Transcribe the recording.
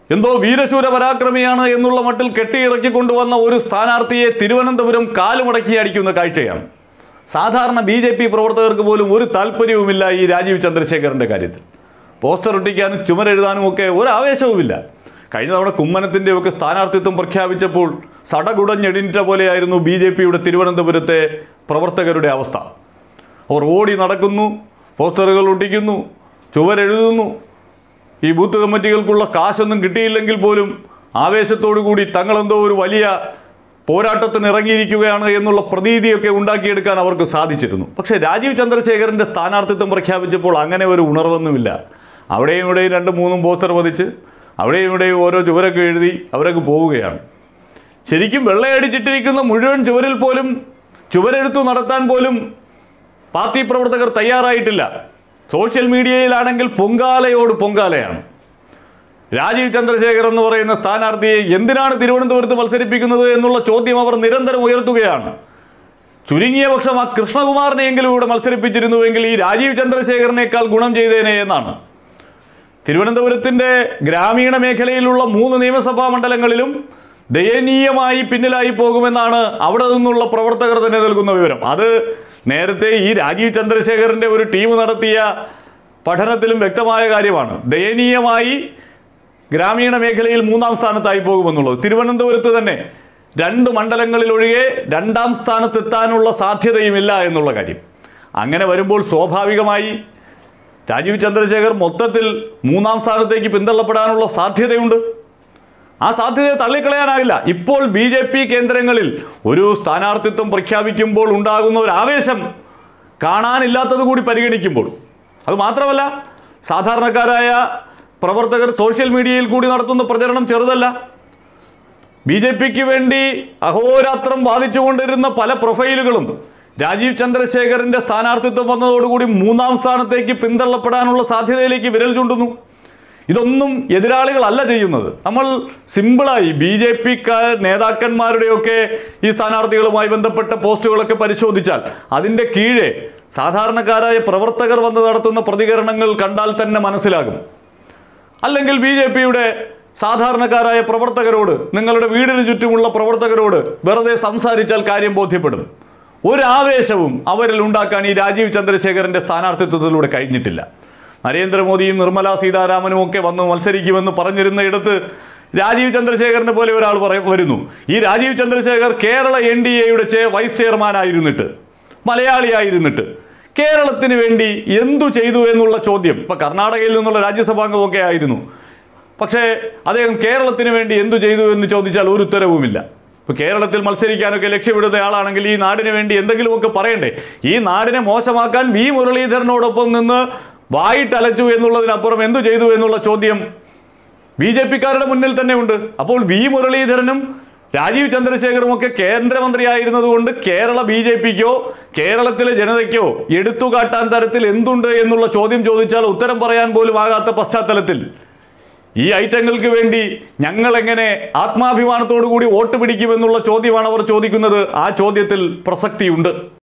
എന്തോ വീരശൂര പരാക്രമിയാണ് എന്നുള്ള മട്ടിൽ കെട്ടിയിറക്കി കൊണ്ടുവന്ന ഒരു സ്ഥാനാർത്ഥിയെ തിരുവനന്തപുരം കാലുമടക്കി അടിക്കുന്ന കാഴ്ചയാണ് സാധാരണ ബി ജെ പി പ്രവർത്തകർക്ക് പോലും ഒരു താല്പര്യവുമില്ല ഈ രാജീവ് ചന്ദ്രശേഖരൻ്റെ കാര്യത്തിൽ പോസ്റ്റർ ഒട്ടിക്കാനും ചുമരെഴുതാനും ഒക്കെ ഒരു ആവേശവുമില്ല കഴിഞ്ഞ തവണ കുമ്മനത്തിൻ്റെ ഒക്കെ സ്ഥാനാർത്ഥിത്വം പ്രഖ്യാപിച്ചപ്പോൾ സടകുടഞ്ഞെടിഞ്ഞ പോലെയായിരുന്നു ബി ജെ പിയുടെ തിരുവനന്തപുരത്തെ പ്രവർത്തകരുടെ അവസ്ഥ അവർ ഓടി നടക്കുന്നു പോസ്റ്ററുകൾ ഒട്ടിക്കുന്നു ചുവരെഴുതുന്നു ഈ ബൂത്ത് കമ്മിറ്റികൾക്കുള്ള കാശൊന്നും കിട്ടിയില്ലെങ്കിൽ പോലും ആവേശത്തോടു കൂടി തങ്ങളെന്തോ ഒരു വലിയ പോരാട്ടത്തിന് ഇറങ്ങിയിരിക്കുകയാണ് എന്നുള്ള പ്രതീതിയൊക്കെ ഉണ്ടാക്കിയെടുക്കാൻ അവർക്ക് സാധിച്ചിരുന്നു പക്ഷേ രാജീവ് ചന്ദ്രശേഖരൻ്റെ സ്ഥാനാർത്ഥിത്വം പ്രഖ്യാപിച്ചപ്പോൾ അങ്ങനെ ഒരു ഉണർവൊന്നുമില്ല അവിടെയും ഇവിടെയും രണ്ടും മൂന്നും പോസ്റ്റർ പതിച്ച് അവിടെയും ഇവിടെയും ഓരോ ചുവരൊക്കെ എഴുതി അവരൊക്കെ പോവുകയാണ് ശരിക്കും വെള്ളയടിച്ചിട്ടിരിക്കുന്ന മുഴുവൻ ചുവരിൽ പോലും ചുവരെഴുത്തു നടത്താൻ പോലും പാർട്ടി പ്രവർത്തകർ തയ്യാറായിട്ടില്ല സോഷ്യൽ മീഡിയയിലാണെങ്കിൽ പൊങ്കാലയോട് പൊങ്കാലയാണ് രാജീവ് ചന്ദ്രശേഖർ എന്ന് പറയുന്ന സ്ഥാനാർത്ഥിയെ എന്തിനാണ് തിരുവനന്തപുരത്ത് മത്സരിപ്പിക്കുന്നത് എന്നുള്ള ചോദ്യം അവർ നിരന്തരം ഉയർത്തുകയാണ് ചുരുങ്ങിയ പക്ഷം ആ കൃഷ്ണകുമാറിനെയെങ്കിലും ഇവിടെ മത്സരിപ്പിച്ചിരുന്നുവെങ്കിൽ ഈ രാജീവ് ചന്ദ്രശേഖരനേക്കാൾ ഗുണം ചെയ്തേനെ എന്നാണ് തിരുവനന്തപുരത്തിൻ്റെ ഗ്രാമീണ മേഖലയിലുള്ള മൂന്ന് നിയമസഭാ മണ്ഡലങ്ങളിലും ദയനീയമായി പിന്നിലായി പോകുമെന്നാണ് അവിടെ നിന്നുള്ള പ്രവർത്തകർ തന്നെ നൽകുന്ന വിവരം അത് നേരത്തെ ഈ രാജീവ് ചന്ദ്രശേഖരൻ്റെ ഒരു ടീം നടത്തിയ പഠനത്തിലും വ്യക്തമായ കാര്യമാണ് ദയനീയമായി ഗ്രാമീണ മേഖലയിൽ മൂന്നാം സ്ഥാനത്തായി പോകുമെന്നുള്ളത് തിരുവനന്തപുരത്ത് തന്നെ രണ്ട് മണ്ഡലങ്ങളിലൊഴികെ രണ്ടാം സ്ഥാനത്തെത്താനുള്ള സാധ്യതയുമില്ല എന്നുള്ള കാര്യം അങ്ങനെ വരുമ്പോൾ സ്വാഭാവികമായി രാജീവ് ചന്ദ്രശേഖർ മൊത്തത്തിൽ മൂന്നാം സ്ഥാനത്തേക്ക് പിന്തള്ളപ്പെടാനുള്ള സാധ്യതയുണ്ട് ആ സാധ്യതയെ തള്ളിക്കളയാനാകില്ല ഇപ്പോൾ ബി ജെ പി കേന്ദ്രങ്ങളിൽ ഒരു സ്ഥാനാർത്ഥിത്വം പ്രഖ്യാപിക്കുമ്പോൾ ഉണ്ടാകുന്ന ഒരു ആവേശം കാണാനില്ലാത്തത് കൂടി പരിഗണിക്കുമ്പോൾ അത് മാത്രമല്ല സാധാരണക്കാരായ പ്രവർത്തകർ സോഷ്യൽ മീഡിയയിൽ കൂടി നടത്തുന്ന പ്രചരണം ചെറുതല്ല ബി ജെ പിക്ക് വേണ്ടി അഹോരാത്രം വാദിച്ചുകൊണ്ടിരുന്ന പല പ്രൊഫൈലുകളും രാജീവ് ചന്ദ്രശേഖറിന്റെ സ്ഥാനാർത്ഥിത്വം വന്നതോടുകൂടി മൂന്നാം സ്ഥാനത്തേക്ക് പിന്തള്ളപ്പെടാനുള്ള സാധ്യതയിലേക്ക് വിരൽ ചൂണ്ടുന്നു ഇതൊന്നും എതിരാളികളല്ല ചെയ്യുന്നത് നമ്മൾ സിമ്പിളായി ബി ജെ പി നേതാക്കന്മാരുടെയൊക്കെ ഈ സ്ഥാനാർത്ഥികളുമായി ബന്ധപ്പെട്ട പോസ്റ്റുകളൊക്കെ പരിശോധിച്ചാൽ അതിൻ്റെ കീഴെ സാധാരണക്കാരായ പ്രവർത്തകർ വന്ന് നടത്തുന്ന പ്രതികരണങ്ങൾ കണ്ടാൽ തന്നെ മനസ്സിലാകും അല്ലെങ്കിൽ ബി ജെ പിയുടെ സാധാരണക്കാരായ പ്രവർത്തകരോട് നിങ്ങളുടെ വീടിന് ചുറ്റുമുള്ള പ്രവർത്തകരോട് വെറുതെ സംസാരിച്ചാൽ കാര്യം ബോധ്യപ്പെടും ഒരു ആവേശവും അവരിൽ ഉണ്ടാക്കാൻ ഈ രാജീവ് ചന്ദ്രശേഖരന്റെ സ്ഥാനാർത്ഥിത്വത്തിലൂടെ കഴിഞ്ഞിട്ടില്ല നരേന്ദ്രമോദിയും നിർമ്മല സീതാരാമനും ഒക്കെ വന്ന് മത്സരിക്കുമെന്ന് പറഞ്ഞിരുന്ന ഇടത്ത് രാജീവ് ചന്ദ്രശേഖരനെ പോലെ ഒരാൾ പറയ വരുന്നു ഈ രാജീവ് ചന്ദ്രശേഖർ കേരള എൻ ഡി എയുടെ ചെ വൈസ് ചെയർമാനായിരുന്നിട്ട് മലയാളിയായിരുന്നിട്ട് കേരളത്തിന് വേണ്ടി എന്തു ചെയ്തു എന്നുള്ള ചോദ്യം ഇപ്പം കർണാടകയിൽ നിന്നുള്ള രാജ്യസഭാംഗമൊക്കെ ആയിരുന്നു പക്ഷേ അദ്ദേഹം കേരളത്തിന് വേണ്ടി എന്തു ചെയ്തു എന്ന് ചോദിച്ചാൽ ഒരു ഉത്തരവുമില്ല ഇപ്പോൾ കേരളത്തിൽ മത്സരിക്കാനൊക്കെ ലക്ഷ്യമിടുന്ന ആളാണെങ്കിൽ ഈ നാടിന് വേണ്ടി എന്തെങ്കിലുമൊക്കെ പറയണ്ടേ ഈ നാടിനെ മോശമാക്കാൻ വി മുരളീധരനോടൊപ്പം നിന്ന് വായിട്ടലച്ചു എന്നുള്ളതിനപ്പുറം എന്തു ചെയ്തു എന്നുള്ള ചോദ്യം ബി ജെ പിക്കാരുടെ മുന്നിൽ തന്നെ ഉണ്ട് അപ്പോൾ വി മുരളീധരനും രാജീവ് ചന്ദ്രശേഖറും ഒക്കെ കേന്ദ്രമന്ത്രിയായിരുന്നതുകൊണ്ട് കേരള ബി ജെ പിക്കോ കേരളത്തിലെ ജനതയ്ക്കോ എടുത്തുകാട്ടാൻ തരത്തിൽ എന്തുണ്ട് എന്നുള്ള ചോദ്യം ചോദിച്ചാൽ ഉത്തരം പറയാൻ പോലും ആകാത്ത പശ്ചാത്തലത്തിൽ ഈ ഐറ്റങ്ങൾക്ക് വേണ്ടി ഞങ്ങൾ എങ്ങനെ ആത്മാഭിമാനത്തോടു കൂടി വോട്ട് പിടിക്കുമെന്നുള്ള ചോദ്യമാണ് അവർ ചോദിക്കുന്നത് ആ ചോദ്യത്തിൽ പ്രസക്തിയുണ്ട്